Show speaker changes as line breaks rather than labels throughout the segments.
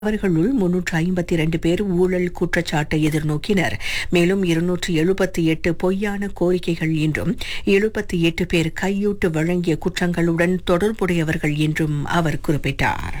அவர்களுள் முன்னூற்று ஐம்பத்தி இரண்டு பேர் ஊழல் குற்றச்சாட்டை எதிர்நோக்கினர் மேலும் இருநூற்று எழுபத்தி எட்டு பொய்யான கோரிக்கைகள் என்றும் எழுபத்தி எட்டு பேர் கையூட்டு வழங்கிய குற்றங்களுடன் தொடர்புடையவர்கள் என்றும் அவர் குறிப்பிட்டார்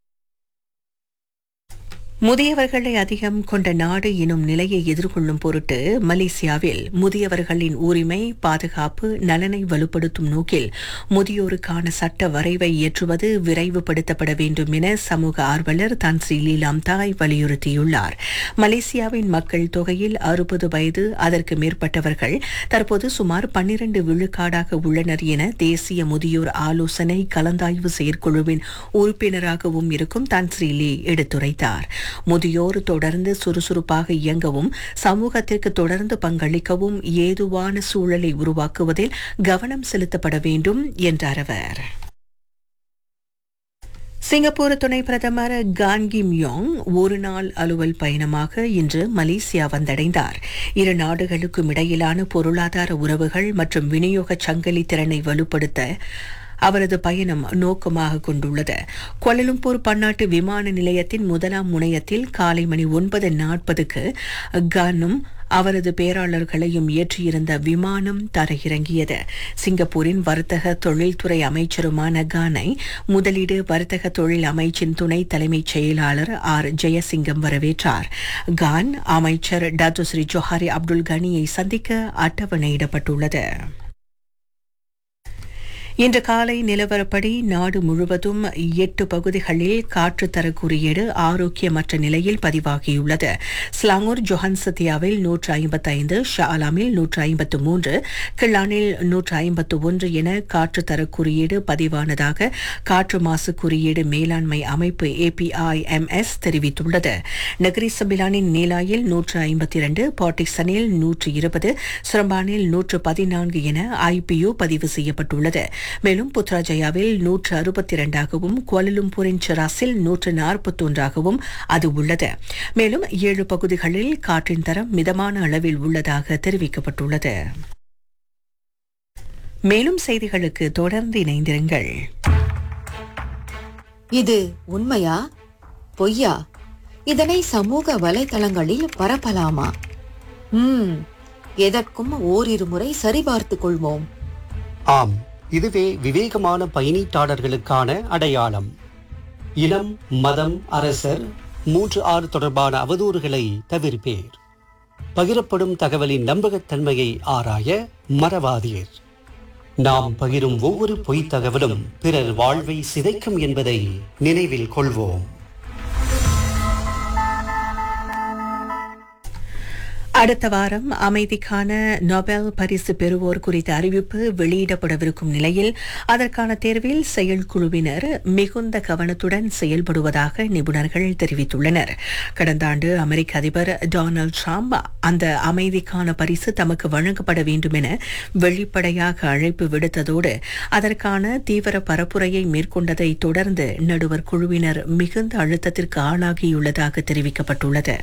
முதியவர்களை அதிகம் கொண்ட நாடு எனும் நிலையை எதிர்கொள்ளும் பொருட்டு மலேசியாவில் முதியவர்களின் உரிமை பாதுகாப்பு நலனை வலுப்படுத்தும் நோக்கில் முதியோருக்கான சட்ட வரைவை இயற்றுவது விரைவுபடுத்தப்பட வேண்டும் என சமூக ஆர்வலர் தன்ஸ்ரீ லீலாம் தாய் வலியுறுத்தியுள்ளார் மலேசியாவின் மக்கள் தொகையில் அறுபது வயது அதற்கு மேற்பட்டவர்கள் தற்போது சுமார் பன்னிரண்டு விழுக்காடாக உள்ளனர் என தேசிய முதியோர் ஆலோசனை கலந்தாய்வு செயற்குழுவின் உறுப்பினராகவும் இருக்கும் தன்ஸ்ரீ லீ எடுத்துரைத்தார் முதியோர் தொடர்ந்து சுறுசுறுப்பாக இயங்கவும் சமூகத்திற்கு தொடர்ந்து பங்களிக்கவும் ஏதுவான சூழலை உருவாக்குவதில் கவனம் செலுத்தப்பட வேண்டும் என்றார் அவர் சிங்கப்பூர் துணை பிரதமர் கான் கிம் யோங் ஒரு நாள் அலுவல் பயணமாக இன்று மலேசியா வந்தடைந்தார் இரு நாடுகளுக்கும் இடையிலான பொருளாதார உறவுகள் மற்றும் விநியோக சங்கிலி திறனை வலுப்படுத்த அவரது பயணம் நோக்கமாக கொண்டுள்ளது கோலலும்பூர் பன்னாட்டு விமான நிலையத்தின் முதலாம் முனையத்தில் காலை மணி ஒன்பது நாற்பதுக்கு கானும் அவரது பேராளர்களையும் ஏற்றியிருந்த விமானம் தரையிறங்கியது சிங்கப்பூரின் வர்த்தக தொழில்துறை அமைச்சருமான கானை முதலீடு வர்த்தக தொழில் அமைச்சின் துணை தலைமைச் செயலாளர் ஆர் ஜெயசிங்கம் வரவேற்றார் கான் அமைச்சர் டாத்துஸ்ரீ ஜோஹாரி அப்துல் கனியை சந்திக்க அட்டவணையிடப்பட்டுள்ளது இன்று காலை நிலவரப்படி நாடு முழுவதும் எட்டு பகுதிகளில் காற்றுத்தர குறியீடு ஆரோக்கியமற்ற நிலையில் பதிவாகியுள்ளது ஸ்லாங்கூர் ஜொஹன்சத்தியாவில் நூற்று ஐம்பத்தைந்து ஷாலாமில் நூற்று ஐம்பத்து மூன்று கிள்ளானில் நூற்று ஐம்பத்து ஒன்று என காற்றுத்தர குறியீடு பதிவானதாக காற்று மாசு குறியீடு மேலாண்மை அமைப்பு ஏபிஐஎம்எஸ் தெரிவித்துள்ளது நகரி சபிலானின் நீலாயில் நூற்று ஐம்பத்தி இரண்டு பாட்டிக்சனில் நூற்று இருபது சிரம்பானில் நூற்று பதினான்கு என ஐபியு பதிவு செய்யப்பட்டுள்ளது மேலும் புத்ராஜயாவில் நூற்று அறுபத்தி இரண்டாகவும் கோலலும்பூரின் சிராஸில் நூற்று நாற்பத்தொன்றாகவும் அது உள்ளது மேலும் ஏழு பகுதிகளில் காற்றின் தரம் மிதமான அளவில் உள்ளதாக தெரிவிக்கப்பட்டுள்ளது மேலும் செய்திகளுக்கு தொடர்ந்து இணைந்திருங்கள்
இது உண்மையா பொய்யா இதனை சமூக வலைதளங்களில் பரப்பலாமா ம் எதற்கும் ஓரிரு முறை சரிபார்த்துக் கொள்வோம்
ஆம் இதுவே விவேகமான பயணீட்டாளர்களுக்கான அடையாளம் இனம் மதம் அரசர் மூன்று ஆறு தொடர்பான அவதூறுகளை தவிர்ப்பேர் பகிரப்படும் தகவலின் நம்பகத்தன்மையை ஆராய மறவாதீர் நாம் பகிரும் ஒவ்வொரு பொய்த் தகவலும் பிறர் வாழ்வை சிதைக்கும் என்பதை நினைவில் கொள்வோம்
அடுத்த வாரம் அமைதிக்கான நொபேல் பரிசு பெறுவோர் குறித்த அறிவிப்பு வெளியிடப்படவிருக்கும் நிலையில் அதற்கான தேர்வில் செயற்குழுவினர் மிகுந்த கவனத்துடன் செயல்படுவதாக நிபுணர்கள் தெரிவித்துள்ளனர் கடந்த ஆண்டு அமெரிக்க அதிபர் டொனால்டு ட்ரம்ப் அந்த அமைதிக்கான பரிசு தமக்கு வழங்கப்பட வேண்டும் என வெளிப்படையாக அழைப்பு விடுத்ததோடு அதற்கான தீவிர பரப்புரையை மேற்கொண்டதை தொடர்ந்து நடுவர் குழுவினர் மிகுந்த அழுத்தத்திற்கு ஆளாகியுள்ளதாக தெரிவிக்கப்பட்டுள்ளது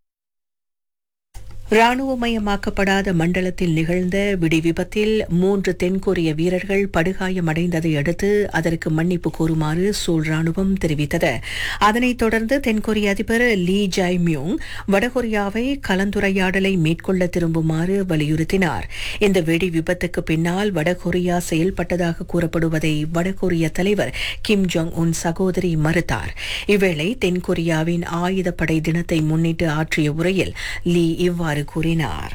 ராணுவமயமாக்கப்படாத மண்டலத்தில் நிகழ்ந்த வெடி விபத்தில் மூன்று தென்கொரிய வீரர்கள் படுகாயமடைந்ததை அடுத்து அதற்கு மன்னிப்பு கோருமாறு சூழ் ராணுவம் தெரிவித்தது அதனைத் தொடர்ந்து தென்கொரிய அதிபர் லீ ஜாய் மியூங் வடகொரியாவை கலந்துரையாடலை மேற்கொள்ள திரும்புமாறு வலியுறுத்தினார் இந்த வெடி விபத்துக்கு பின்னால் வடகொரியா செயல்பட்டதாக கூறப்படுவதை வடகொரிய தலைவர் கிம் ஜோங் உன் சகோதரி மறுத்தார் இவ்வேளை தென்கொரியாவின் ஆயுதப்படை தினத்தை முன்னிட்டு ஆற்றிய உரையில் லீ இவ்வாறு கூறினார்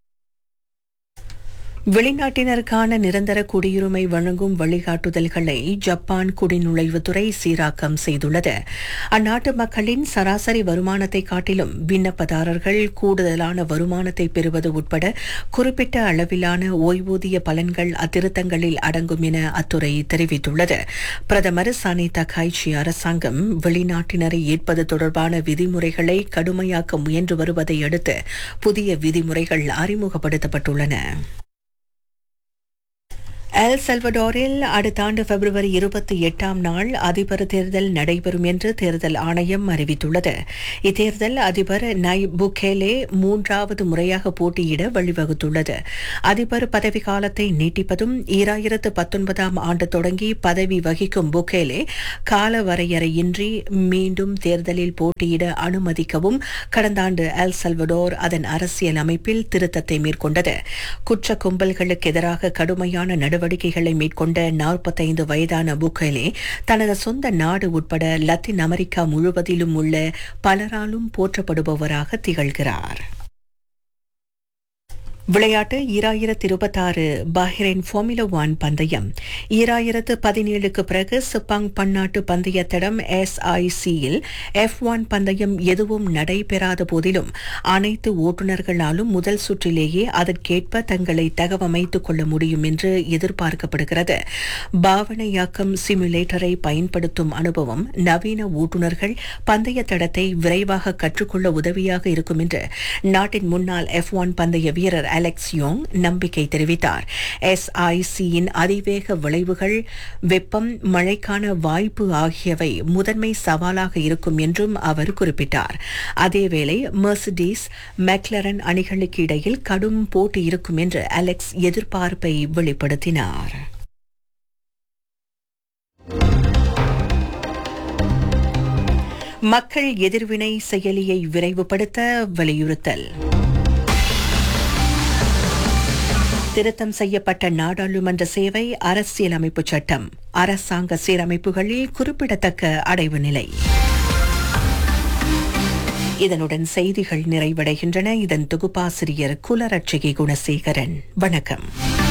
வெளிநாட்டினருக்கான நிரந்தர குடியுரிமை வழங்கும் வழிகாட்டுதல்களை ஜப்பான் குடிநுழைவுத்துறை சீராக்கம் செய்துள்ளது அந்நாட்டு மக்களின் சராசரி வருமானத்தை காட்டிலும் விண்ணப்பதாரர்கள் கூடுதலான வருமானத்தை பெறுவது உட்பட குறிப்பிட்ட அளவிலான ஓய்வூதிய பலன்கள் அத்திருத்தங்களில் அடங்கும் என அத்துறை தெரிவித்துள்ளது பிரதமர் சனிதா காய்ச்சி அரசாங்கம் வெளிநாட்டினரை ஏற்பது தொடர்பான விதிமுறைகளை கடுமையாக்க முயன்று வருவதை அடுத்து புதிய விதிமுறைகள் அறிமுகப்படுத்தப்பட்டுள்ளன எல் சல்வடோரில் அடுத்த ஆண்டு பிப்ரவரி இருபத்தி எட்டாம் நாள் அதிபர் தேர்தல் நடைபெறும் என்று தேர்தல் ஆணையம் அறிவித்துள்ளது இத்தேர்தல் அதிபர் நை புகேலே மூன்றாவது முறையாக போட்டியிட வழிவகுத்துள்ளது அதிபர் பதவி காலத்தை நீட்டிப்பதும் ஈராயிரத்து பத்தொன்பதாம் ஆண்டு தொடங்கி பதவி வகிக்கும் புகேலே கால வரையறையின்றி மீண்டும் தேர்தலில் போட்டியிட அனுமதிக்கவும் கடந்த ஆண்டு எல் சல்வடோர் அதன் அரசியல் அமைப்பில் திருத்தத்தை மேற்கொண்டது குற்ற கும்பல்களுக்கு எதிராக கடுமையான நடவடிக்கைகளை மேற்கொண்ட நாற்பத்தைந்து வயதான புகேலே தனது சொந்த நாடு உட்பட லத்தீன் அமெரிக்கா முழுவதிலும் உள்ள பலராலும் போற்றப்படுபவராக திகழ்கிறார் விளையாட்டு ஈராயிரத்து இருபத்தாறு பஹ்ரைன் ஃபார்முலா ஒன் பந்தயம் ஈராயிரத்து பதினேழுக்கு பிறகு சிப்பாங் பன்னாட்டு பந்தயத்திடம் எஸ்ஐசியில் எஃப் ஒன் பந்தயம் எதுவும் நடைபெறாத போதிலும் அனைத்து ஓட்டுநர்களாலும் முதல் சுற்றிலேயே அதற்கேற்ப தங்களை தகவமைத்துக் கொள்ள முடியும் என்று எதிர்பார்க்கப்படுகிறது பாவனையாக்கம் சிமுலேட்டரை பயன்படுத்தும் அனுபவம் நவீன ஓட்டுநர்கள் பந்தய தடத்தை விரைவாக கற்றுக்கொள்ள உதவியாக இருக்கும் என்று நாட்டின் முன்னாள் எஃப் ஒன் பந்தய வீரர் அலெக்ஸ் யோங் நம்பிக்கை தெரிவித்தார் எஸ்ஐசியின் அதிவேக விளைவுகள் வெப்பம் மழைக்கான வாய்ப்பு ஆகியவை முதன்மை சவாலாக இருக்கும் என்றும் அவர் குறிப்பிட்டார் அதேவேளை மெர்சிடிஸ் மெக்லரன் அணிகளுக்கு இடையில் கடும் போட்டி இருக்கும் என்று அலெக்ஸ் எதிர்பார்ப்பை வெளிப்படுத்தினார் மக்கள் எதிர்வினை செயலியை விரைவுபடுத்த வலியுறுத்தல் திருத்தம் செய்யப்பட்ட நாடாளுமன்ற சேவை அரசியலமைப்பு சட்டம் அரசாங்க சீரமைப்புகளில் குறிப்பிடத்தக்க அடைவு நிலை இதனுடன் செய்திகள் நிறைவடைகின்றன இதன் தொகுப்பாசிரியர் குலரட்சிகை குணசேகரன் வணக்கம்